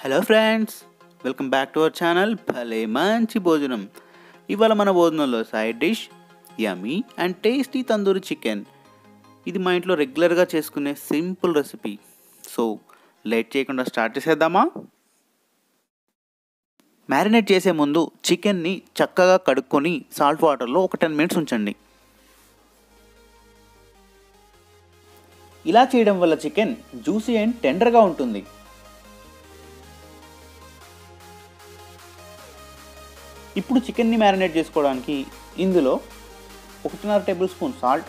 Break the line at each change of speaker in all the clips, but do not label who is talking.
hello friends welcome back to our channel భలే మంచి భోజనం ఇవాళ మన భోజనంలో side dish yummy and tasty tandoori chicken ఇది మా ఇంట్లో రెగ్యులర్గా చేసుకునే సింపుల్ రెసిపీ సో లేట్ చేయకుండా స్టార్ట్ చేసేద్దామా మ్యారినేట్ చేసే ముందు చికెన్ని చక్కగా కడుక్కొని సాల్ట్ వాటర్లో ఒక టెన్ మినిట్స్ ఉంచండి ఇలా చేయడం వల్ల చికెన్ జ్యూసీ అండ్ టెండర్గా ఉంటుంది ఇప్పుడు చికెన్ని మ్యారినేట్ చేసుకోవడానికి ఇందులో ఒకటిన్నర టేబుల్ స్పూన్ సాల్ట్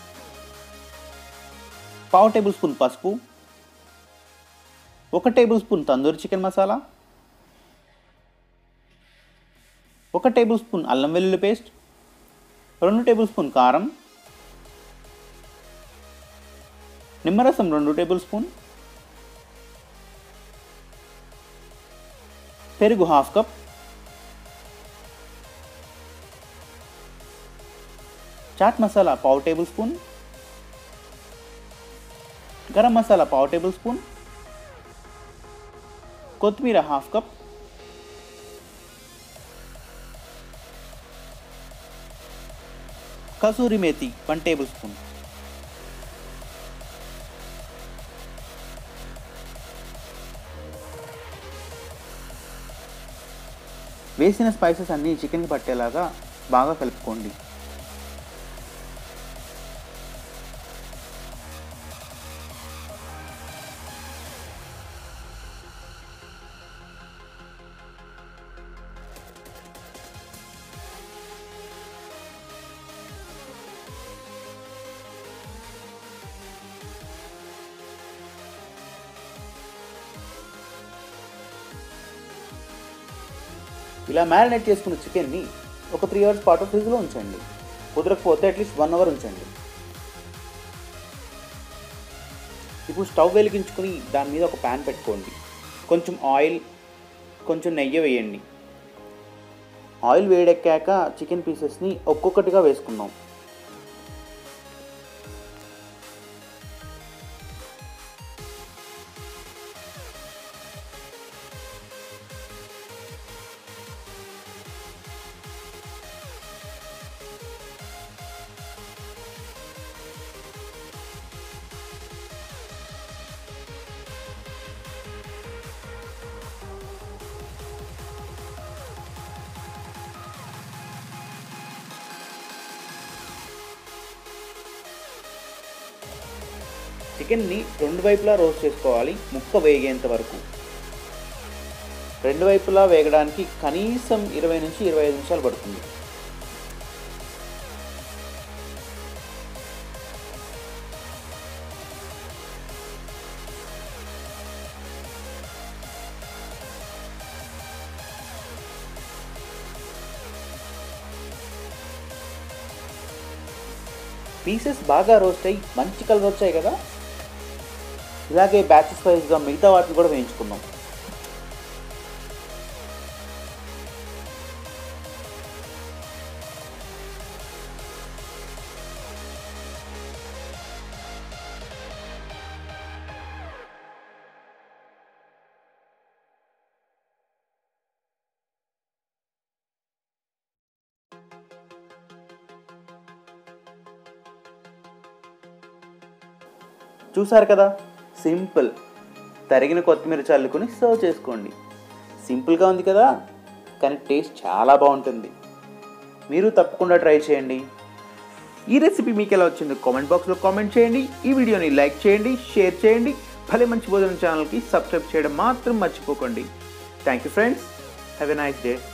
పావు టేబుల్ స్పూన్ పసుపు ఒక tablespoon tandoori chicken masala ఒక టేబుల్ స్పూన్ అల్లం వెల్లుల్లి పేస్ట్ రెండు టేబుల్ స్పూన్ కారం నిమ్మరసం రెండు టేబుల్ స్పూన్ పెరుగు హాఫ్ కప్ చాట్ మసాలా పావు టేబుల్ స్పూన్ గరం మసాలా పావు టేబుల్ స్పూన్ కొత్తిమీర half cup kasuri methi one tablespoon వేసిన స్పైసెస్ అన్నీ చికెన్కి పట్టేలాగా బాగా కలుపుకోండి ఇలా మ్యారినేట్ చేసుకున్న చికెన్ని ఒక త్రీ అవర్స్ పాటు ఫ్రిడ్జ్లో ఉంచండి కుదరకపోతే అట్లీస్ట్ వన్ అవర్ ఉంచండి ఇప్పుడు స్టవ్ వెలిగించుకుని దాని మీద ఒక ప్యాన్ పెట్టుకోండి కొంచెం ఆయిల్ కొంచెం నెయ్యి వేయండి ఆయిల్ వేడెక్కాక చికెన్ పీసెస్ని ఒక్కొక్కటిగా వేసుకుందాం చికెన్ని రెండు వైపులా రోస్ట్ చేసుకోవాలి ముక్క వేగేంత వరకు రెండు వైపులా వేగడానికి కనీసం ఇరవై నుంచి ఇరవై ఐదు నిమిషాలు పడుతుంది పీసెస్ బాగా రోస్ట్ అయ్యి మంచి కలర్ వచ్చాయి కదా ఇలాగే బ్యాచెస్ వైజ్గా మిగతా వాటిని కూడా వేయించుకుందాం చూసారు కదా సింపుల్ తరిగిన కొత్తిమీర చల్లుకొని సర్వ్ చేసుకోండి సింపుల్గా ఉంది కదా కానీ టేస్ట్ చాలా బాగుంటుంది మీరు తప్పకుండా ట్రై చేయండి ఈ రెసిపీ మీకు ఎలా వచ్చిందో కామెంట్ బాక్స్లో కామెంట్ చేయండి ఈ వీడియోని లైక్ చేయండి షేర్ చేయండి భలే మంచి భోజనం ఛానల్కి సబ్స్క్రైబ్ చేయడం మాత్రం మర్చిపోకండి thank you friends have a nice day